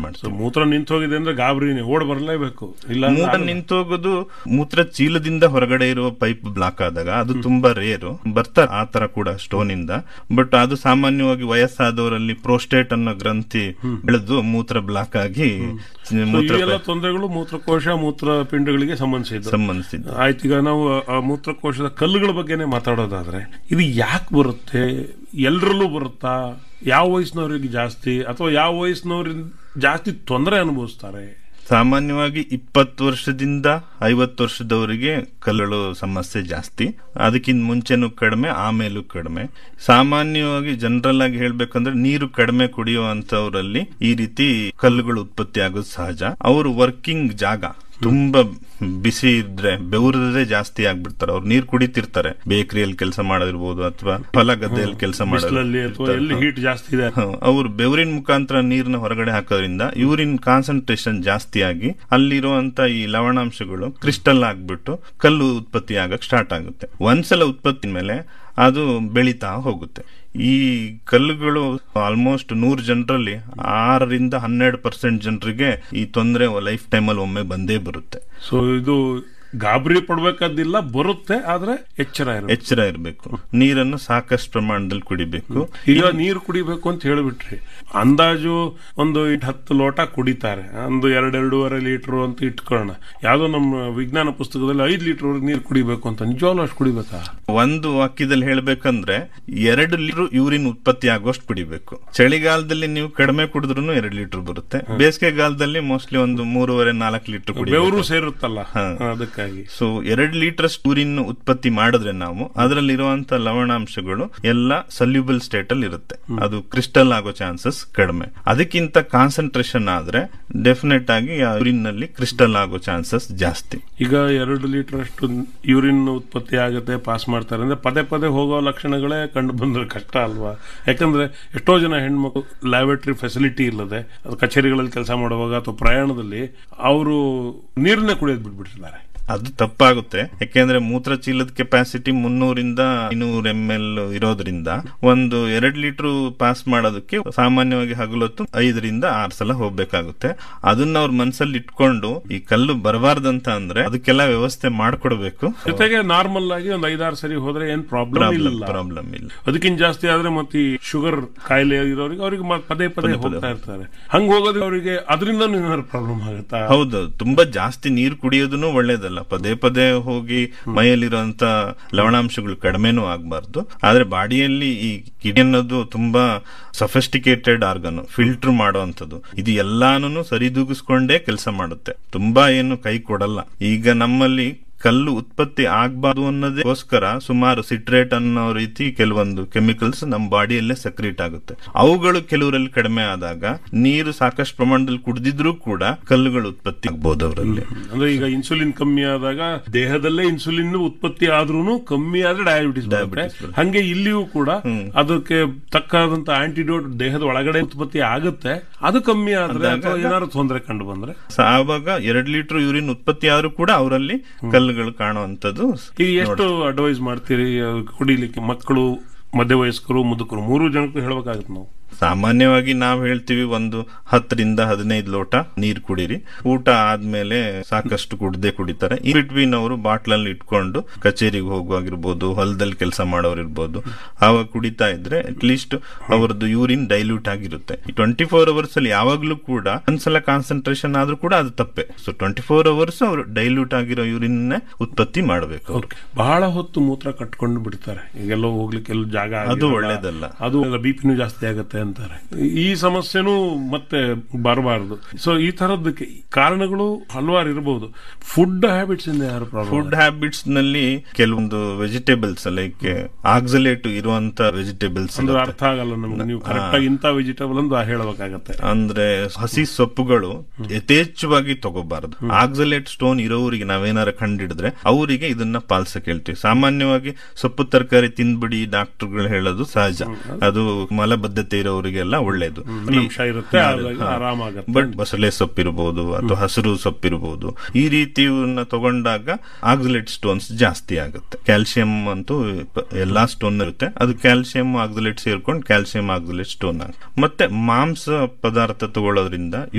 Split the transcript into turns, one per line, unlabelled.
ಮಾಡ್ತೀವಿ
ಮೂತ್ರ ನಿಂತು ಹೋಗಿದೆ ಅಂದ್ರೆ ಗಾಬರಿನೇ ಓಡ್ ಬರಲೇಬೇಕು ಇಲ್ಲ ಅಂದ್ರೆ
ಮೂತ್ರ
ಆಗಲ್ಲ.
ನಿಂತೋಗೋದು ಮೂತ್ರ ಚೀಲದಿಂದ ಹೊರಗಡೆ ಇರುವ ಪೈಪ್ ಬ್ಲಾಕ್ ಆದಾಗ ಅದು ತುಂಬಾ ರೇರು ಬರ್ತಾರೆ ಆ ತರ ಕೂಡ ಸ್ಟೋನ್ ಇಂದ ಬಟ್ ಅದು ಸಾಮಾನ್ಯವಾಗಿ ವಯಸ್ಸಾದವರಲ್ಲಿ ಪ್ರೋಸ್ಟೇಟ್ ಅನ್ನೋ ಗ್ರಂಥಿ ಬೆಳೆದು ಮೂತ್ರ ಬ್ಲಾಕ್ ಆಗಿ
So,
ಮೂತ್ರ
ಇವೆಲ್ಲ ತೊಂದರೆಗಳು ಮೂತ್ರಕೋಶ ಮೂತ್ರಪಿಂಡಗಳಿಗೆ ಸಂಬಂಧಿಸಿದ್ದು
ಸಂಬಂಧಿಸಿದ್ದು
ಆಯ್ತು ಈಗ ನಾವು ಆ ಮೂತ್ರಕೋಶದ ಕಲ್ಲುಗಳ ಬಗ್ಗೆನೇ ಮಾತಾಡೋದಾದ್ರೆ ಇದು ಯಾಕೆ ಬರುತ್ತೆ ಎಲ್ಲರಲ್ಲೂ ಬರುತ್ತಾ ಯಾವ ವಯಸ್ಸಿನವರಿಗೆ ಜಾಸ್ತಿ ಅಥವಾ ಯಾವ ವಯಸ್ಸಿನವ್ರಿಂದ ಜಾಸ್ತಿ ತೊಂದರೆ ಅನುಭವಿಸ್ತಾರೆ
ಸಾಮಾನ್ಯವಾಗಿ ಇಪ್ಪತ್ತು ವರ್ಷದಿಂದ ಐವತ್ತು ವರ್ಷದವರಿಗೆ ಕಲ್ಲುಗಳು ಸಮಸ್ಯೆ ಜಾಸ್ತಿ ಅದಕ್ಕಿಂತ ಮುಂಚೆನೂ ಕಡಿಮೆ ಆಮೇಲೂ ಕಡಿಮೆ ಸಾಮಾನ್ಯವಾಗಿ ಜನರಲ್ ಆಗಿ ಹೇಳ್ಬೇಕಂದ್ರೆ ನೀರು ಕಡಿಮೆ ಕುಡಿಯುವಂತವರಲ್ಲಿ ಈ ರೀತಿ ಕಲ್ಲುಗಳು ಉತ್ಪತ್ತಿ ಆಗೋದು ಸಹಜ ಅವರು ವರ್ಕಿಂಗ್ ಜಾಗ ತುಂಬಾ ಬಿಸಿ ಇದ್ರೆ ಬೆವರದೇ ಜಾಸ್ತಿ ಆಗ್ಬಿಡ್ತಾರೆ ಅವ್ರು ನೀರ್ ಕುಡಿತಿರ್ತಾರೆ ಬೇಕರಿಯಲ್ಲಿ ಕೆಲಸ ಮಾಡೋದಿರ್ಬೋದು ಅಥವಾ ಹೊಲ ಗದ್ದೆಯಲ್ಲಿ ಕೆಲಸ
ಬಿಸಿಲಲ್ಲಿ ಅಥವಾ ಎಲ್ಲಿ ಹೀಟ್ ಜಾಸ್ತಿ ಇದೆ
ಅವರು ಬೆವರಿನ ಮುಖಾಂತರ ನೀರನ್ನ ಹೊರಗಡೆ ಹಾಕೋದ್ರಿಂದ ಯೂರಿನ್ ಕಾನ್ಸಂಟ್ರೇಷನ್ ಜಾಸ್ತಿ ಆಗಿ ಅಲ್ಲಿರುವಂತ ಈ ಲವಣಾಂಶಗಳು ಕ್ರಿಸ್ಟಲ್ ಆಗ್ಬಿಟ್ಟು ಕಲ್ಲು ಉತ್ಪತ್ತಿ ಆಗಕ್ ಸ್ಟಾರ್ಟ್ ಆಗುತ್ತೆ ಒಂದ್ಸಲ ಉತ್ಪತ್ತಿ ಮೇಲೆ ಅದು ಬೆಳೀತಾ ಹೋಗುತ್ತೆ ಈ ಕಲ್ಲುಗಳು ಆಲ್ಮೋಸ್ಟ್ ನೂರು ಜನರಲ್ಲಿ ಆರರಿಂದ ಹನ್ನೆರಡು ಪರ್ಸೆಂಟ್ ಜನರಿಗೆ ಈ ತೊಂದರೆ ಲೈಫ್ ಟೈಮಲ್ಲಿ ಒಮ್ಮೆ ಬಂದೇ ಬರುತ್ತೆ
ಸೊ ಇದು ಗಾಬರಿ ಪಡ್ಬೇಕಾದಿಲ್ಲ ಬರುತ್ತೆ ಆದ್ರೆ ಎಚ್ಚರ ಇರಬೇಕು
ಎಚ್ಚರ ಇರಬೇಕು ನೀರನ್ನು ಸಾಕಷ್ಟು ಪ್ರಮಾಣದಲ್ಲಿ ಕುಡಿಬೇಕು
ಈಗ ನೀರು ಕುಡಿಬೇಕು ಅಂತ ಹೇಳ್ಬಿಟ್ರಿ ಅಂದಾಜು ಒಂದು ಇಟ್ ಹತ್ತು ಲೋಟ ಕುಡಿತಾರೆ ಒಂದು ಎರಡೆರಡೂವರೆ ಲೀಟರ್ ಅಂತ ಇಟ್ಕೊಳ್ಳೋಣ ಯಾವ್ದೋ ನಮ್ಮ ವಿಜ್ಞಾನ ಪುಸ್ತಕದಲ್ಲಿ ಐದು ಲೀಟರ್ ನೀರು ಕುಡಿಬೇಕು ಅಂತ ನಿಜವಾಗ್ಲೂ ಅಷ್ಟು ಕುಡಿಬೇಕಾ
ಒಂದು ವಾಕ್ಯದಲ್ಲಿ ಹೇಳ್ಬೇಕಂದ್ರೆ ಎರಡು ಲೀಟರ್ ಯೂರಿನ್ ಉತ್ಪತ್ತಿ ಆಗೋಷ್ಟು ಕುಡಿಬೇಕು ಚಳಿಗಾಲದಲ್ಲಿ ನೀವು ಕಡಿಮೆ ಕುಡಿದ್ರು ಎರಡು ಲೀಟರ್ ಬರುತ್ತೆ ಬೇಸಿಗೆಗಾಲದಲ್ಲಿ ಮೋಸ್ಟ್ಲಿ ಒಂದು ಮೂರುವರೆ ನಾಲ್ಕು ಲೀಟರ್
ಬೆವರು
ಕುಡಿಬೇಕು
ಸೇರುತ್ತಲ್ಲ
ಹಾ.
ಅದಕ್ಕಾಗಿ
ಸೊ ಎರಡು ಲೀಟರ್ ಯೂರಿನ್ ಉತ್ಪತ್ತಿ ಮಾಡಿದ್ರೆ ನಾವು ಅದರಲ್ಲಿರುವಂತ ಲವಣಾಂಶಗಳು ಎಲ್ಲ ಸಲ್ಯೂಬಲ್ ಸ್ಟೇಟ್ ಅಲ್ಲಿ ಇರುತ್ತೆ ಅದು ಕ್ರಿಸ್ಟಲ್ ಆಗೋ ಚಾನ್ಸಸ್ ಕಡಿಮೆ ಅದಕ್ಕಿಂತ ಕಾನ್ಸಂಟ್ರೇಷನ್ ಆದ್ರೆ ಡೆಫಿನೆಟ್ ಆಗಿ ಯೂರಿನ್ ನಲ್ಲಿ ಕ್ರಿಸ್ಟಲ್ ಆಗೋ ಚಾನ್ಸಸ್ ಜಾಸ್ತಿ
ಈಗ ಎರಡು ಲೀಟರ್ ಅಷ್ಟು ಯೂರಿನ್ ಉತ್ಪತ್ತಿ ಆಗುತ್ತೆ ಪಾಸ್ ಮಾಡ್ತಾರೆ ಅಂದ್ರೆ ಪದೇ ಪದೇ ಹೋಗೋ ಲಕ್ಷಣಗಳೇ ಕಂಡು ಬಂದ್ರೆ ಕಷ್ಟ ಅಲ್ವಾ ಯಾಕಂದ್ರೆ ಎಷ್ಟೋ ಜನ ಹೆಣ್ಮಕ್ಳು ಲ್ಯಾಬರೇಟರಿ ಫೆಸಿಲಿಟಿ ಇಲ್ಲದೆ ಅದು ಕಚೇರಿಗಳಲ್ಲಿ ಕೆಲಸ ಮಾಡುವಾಗ ಅಥವಾ ಪ್ರಯಾಣದಲ್ಲಿ ಅವರು ನೀರನ್ನೇ ಕುಡಿಯೋದು ಬಿಟ್ಬಿಟ್ಟಿರ್ತಾರೆ
ಅದು ತಪ್ಪಾಗುತ್ತೆ ಯಾಕೆಂದ್ರೆ ಮೂತ್ರ ಚೀಲದ ಕೆಪಾಸಿಟಿ ಮುನ್ನೂರಿಂದ ಐನೂರು ಎಂ ಎಲ್ ಇರೋದ್ರಿಂದ ಒಂದು ಎರಡ್ ಲೀಟರ್ ಪಾಸ್ ಮಾಡೋದಕ್ಕೆ ಸಾಮಾನ್ಯವಾಗಿ ಹಗಲೊತ್ತು ಐದರಿಂದ ಆರು ಸಲ ಹೋಗ್ಬೇಕಾಗುತ್ತೆ ಅದನ್ನ ಅವ್ರ ಮನ್ಸಲ್ಲಿ ಇಟ್ಕೊಂಡು ಈ ಕಲ್ಲು ಬರಬಾರ್ದಂತ ಅಂದ್ರೆ ಅದಕ್ಕೆಲ್ಲ ವ್ಯವಸ್ಥೆ ಮಾಡ್ಕೊಡ್ಬೇಕು
ಜೊತೆಗೆ ನಾರ್ಮಲ್ ಆಗಿ ಒಂದು ಐದಾರು ಸರಿ ಹೋದ್ರೆ ಏನ್ ಪ್ರಾಬ್ಲಮ್
ಪ್ರಾಬ್ಲಮ್
ಇಲ್ಲ
ಪ್ರಾಬ್ಲಮ್ ಇಲ್ಲ
ಅದಕ್ಕಿಂತ ಜಾಸ್ತಿ ಆದ್ರೆ ಮತ್ತೆ ಈ ಶುಗರ್ ಕಾಯಿಲೆ ಇರೋರಿಗೆ ಅವ್ರಿಗೆ ಮ- ಪದೇ ಪದೇ ಹೋಗ್ತಾ ಇರ್ತಾರೆ ಹಂಗ ಹೋಗೋದ್ರೆ ಅವರಿಗೆ ಅದರಿಂದ ಏನಾದ್ರು ಪ್ರಾಬ್ಲಮ್ ಆಗುತ್ತಾ
ಹೌದು ತುಂಬಾ ಜಾಸ್ತಿ ನೀರು ಕುಡಿಯೋದನ್ನು ಒಳ್ಳೇದಲ್ಲ ಪದೇ ಪದೇ ಹೋಗಿ ಮೈಯಲ್ಲಿರುವಂತ ಲವಣಾಂಶಗಳು ಕಡಿಮೆನೂ ಆಗ್ಬಾರ್ದು ಆದ್ರೆ ಬಾಡಿಯಲ್ಲಿ ಈ ಕಿಡಿ ಅನ್ನೋದು ತುಂಬಾ ಸಫಿಸ್ಟಿಕೇಟೆಡ್ ಆರ್ಗನ್ ಫಿಲ್ಟರ್ ಮಾಡುವಂತದ್ದು ಇದು ಎಲ್ಲಾನು ಸರಿದೂಗಿಸ್ಕೊಂಡೇ ಕೆಲಸ ಮಾಡುತ್ತೆ ತುಂಬಾ ಏನು ಕೈ ಕೊಡಲ್ಲ ಈಗ ನಮ್ಮಲ್ಲಿ ಕಲ್ಲು ಉತ್ಪತ್ತಿ ಆಗ್ಬಾರ್ದು ಅನ್ನೋದಕ್ಕೋಸ್ಕರ ಸುಮಾರು ಸಿಟ್ರೇಟ್ ಅನ್ನೋ ರೀತಿ ಕೆಲವೊಂದು ಕೆಮಿಕಲ್ಸ್ ನಮ್ಮ ಬಾಡಿಯಲ್ಲೇ ಸಕ್ರಿಯೇಟ್ ಆಗುತ್ತೆ ಅವುಗಳು ಕೆಲವರಲ್ಲಿ ಕಡಿಮೆ ಆದಾಗ ನೀರು ಸಾಕಷ್ಟು ಪ್ರಮಾಣದಲ್ಲಿ ಕುಡಿದಿದ್ರೂ ಕೂಡ ಕಲ್ಲುಗಳು ಉತ್ಪತ್ತಿ ಆಗ್ಬೋದು ಅವರಲ್ಲಿ
ಅಂದ್ರೆ ಈಗ ಇನ್ಸುಲಿನ್ ಕಮ್ಮಿ ಆದಾಗ ದೇಹದಲ್ಲೇ ಇನ್ಸುಲಿನ್ ಉತ್ಪತ್ತಿ ಆದ್ರೂ ಕಮ್ಮಿ ಆದ್ರೆ ಡಯಾಬಿಟಿಸ್ ಬರುತ್ತೆ
Diabetes ಬರುತ್ತೆ.
ಹಂಗೆ ಇಲ್ಲಿಯೂ ಕೂಡ ಅದಕ್ಕೆ ತಕ್ಕಾದಂತ ಆಂಟಿಡೋಟ್ ದೇಹದ ಒಳಗಡೆ ಉತ್ಪತ್ತಿ ಆಗುತ್ತೆ ಅದು ಕಮ್ಮಿ ಆದ್ರೆ ಅಥವಾ ಏನಾದ್ರು ತೊಂದರೆ ಕಂಡು ಬಂದ್ರೆ
ಸೊ ಆವಾಗ ಎರಡ್ ಲೀಟರ್ ಯೂರಿನ್ ಉತ್ಪತ್ತಿ ಆದ್ರೂ ಕೂಡ ಅವರಲ್ಲಿ ಕಲ್ಲುಗಳು ಕಾಣುವಂತದ್ದು
ಈಗ ಎಷ್ಟು ಅಡ್ವೈಸ್ ಮಾಡ್ತೀರಿ ಅಹ್, ಕುಡಿಲಿಕ್ಕೆ ಮಕ್ಕಳು ಮಧ್ಯವಯಸ್ಕರು ಮುದುಕರು ಮೂರು ಜನಕ್ಕೂ ಹೇಳ್ಬೇಕಾಗತ್ತೆ ನಾವು
ಸಾಮಾನ್ಯವಾಗಿ ನಾವು ಹೇಳ್ತೀವಿ ಒಂದು ಹತ್ತರಿಂದ ಹದಿನೈದು ಲೋಟ ನೀರು ಕುಡೀರಿ ಊಟ ಆದ್ಮೇಲೆ ಸಾಕಷ್ಟು ಕುಡ್ದೆ ಕುಡಿತಾರೆ ಈ ಬಿಟ್ವೀನ್ ಅವರು ಬಾಟ್ಲಲ್ಲಿ ಇಟ್ಕೊಂಡು ಕಚೇರಿಗೆ ಹೋಗುವಾಗಿರ್ಬೋದು ಹೊಲದಲ್ಲಿ ಕೆಲಸ ಮಾಡೋರು ಇರ್ಬೋದು ಆವಾಗ ಕುಡಿತಾ ಇದ್ರೆ ಅಟ್ ಲೀಸ್ಟ್ ಅವರದ್ದು ಯೂರಿನ್ ಡೈಲ್ಯೂಟ್ ಆಗಿರುತ್ತೆ ಟ್ವೆಂಟಿ ಫೋರ್ ಅವರ್ಸ್ ಅಲ್ಲಿ ಯಾವಾಗ್ಲೂ ಕೂಡ ಒಂದ್ಸಲ ಕಾನ್ಸಂಟ್ರೇಷನ್ ಆದ್ರೂ ಕೂಡ ಅದು ತಪ್ಪೆ ಸೊ ಟ್ವೆಂಟಿ ಫೋರ್ ಅವರ್ಸ್ ಅವರು ಡೈಲ್ಯೂಟ್ ಆಗಿರೋ ಯೂರಿನ್ ಉತ್ಪತ್ತಿ ಮಾಡಬೇಕು ಅವರು
ಬಹಳ ಹೊತ್ತು ಮೂತ್ರ ಕಟ್ಕೊಂಡು ಬಿಡ್ತಾರೆ ಈಗೆಲ್ಲೋ ಹೋಗ್ಲಿಕ್ಕೆ ಎಲ್ಲೂ ಜಾಗ
ಅದು
ಆಗಿರಲ್ಲ.
ಒಳ್ಳೇದಲ್ಲ.
ಅದು ಬಿಪಿನೂ ಜಾಸ್ತಿ ಆಗುತ್ತೆ ಅಂತಾರೆ ಈ ಸಮಸ್ಯೆನೂ ಮತ್ತೆ ಬರಬಾರದು ಸೊ ಈ ತರದಕ್ಕೆ ಕಾರಣಗಳು ಹಲವಾರು ಇರಬಹುದು ಫುಡ್ ಹ್ಯಾಬಿಟ್ಸ್ ಇಂದ ಯಾರು ಪ್ರಾಬ್ಲಮ್
ಫುಡ್ ಹ್ಯಾಬಿಟ್ಸ್ ನಲ್ಲಿ ಕೆಲವೊಂದು ವೆಜಿಟೇಬಲ್ಸ್ ಲೈಕ್ ಆಕ್ಸಲೇಟ್ ಇರುವಂತ ವೆಜಿಟೇಬಲ್ಸ್
ಅಂದ್ರೆ ಅರ್ಥ ಆಗಲ್ಲ ನಮ್ಗೆ ನೀವು ಕರೆಕ್ಟ್ ಆಗಿ ಇಂಥ ವೆಜಿಟೇಬಲ್ ಅಂತ ಹೇಳಬೇಕಾಗತ್ತೆ
ಅಂದ್ರೆ ಹಸಿ ಸೊಪ್ಪುಗಳು ಯಥೇಚ್ಛವಾಗಿ ತಗೋಬಾರದು ಆಕ್ಸಲೇಟ್ ಸ್ಟೋನ್ ಇರೋರಿಗೆ ನಾವೇನಾರ ಕಂಡಿಡಿದ್ರೆ ಅವರಿಗೆ ಇದನ್ನ ಪಾಲ್ಸಕ್ ಹೇಳ್ತೀವಿ ಸಾಮಾನ್ಯವಾಗಿ ಸೊಪ್ಪು ತರಕಾರಿ ತಿನ್ಬಿಡಿ ಡಾಕ್ಟರ್ಗಳು ಹೇಳೋದು ಸಹಜ ಅದು ಮಲಬದ್ಧತೆ ಇರೋರಿಗೆಲ್ಲ ಒಳ್ಳೇದು
ಅಂಶ ಇರುತ್ತೆ ಹಾಗಾಗಿ ಆರಾಮಾಗತ್ತೆ
ಬಟ್ ಬಸಳೆ ಸೊಪ್ಪಿರ್ಬೋದು ಅಥವಾ ಹಸಿರು ಸೊಪ್ಪಿರ್ಬೋದು ಈ ರೀತಿಯನ್ನ ತಗೊಂಡಾಗ ಆಕ್ಸಲೇಟ್ ಸ್ಟೋನ್ಸ್ ಜಾಸ್ತಿ ಆಗುತ್ತೆ ಕ್ಯಾಲ್ಸಿಯಂ ಅಂತೂ ಪ- ಎಲ್ಲಾ ಸ್ಟೋನ್ ಇರುತ್ತೆ ಅದು ಕ್ಯಾಲ್ಸಿಯಂ ಆಕ್ಸಲೇಟ್ ಸೇರ್ಕೊಂಡು ಕ್ಯಾಲ್ಸಿಯಂ ಆಕ್ಸಲೇಟ್ ಸ್ಟೋನ್ ಆಗುತ್ತೆ ಮತ್ತೆ ಮಾಂಸ ಪದಾರ್ಥ ತಗೊಳ್ಳೋದ್ರಿಂದ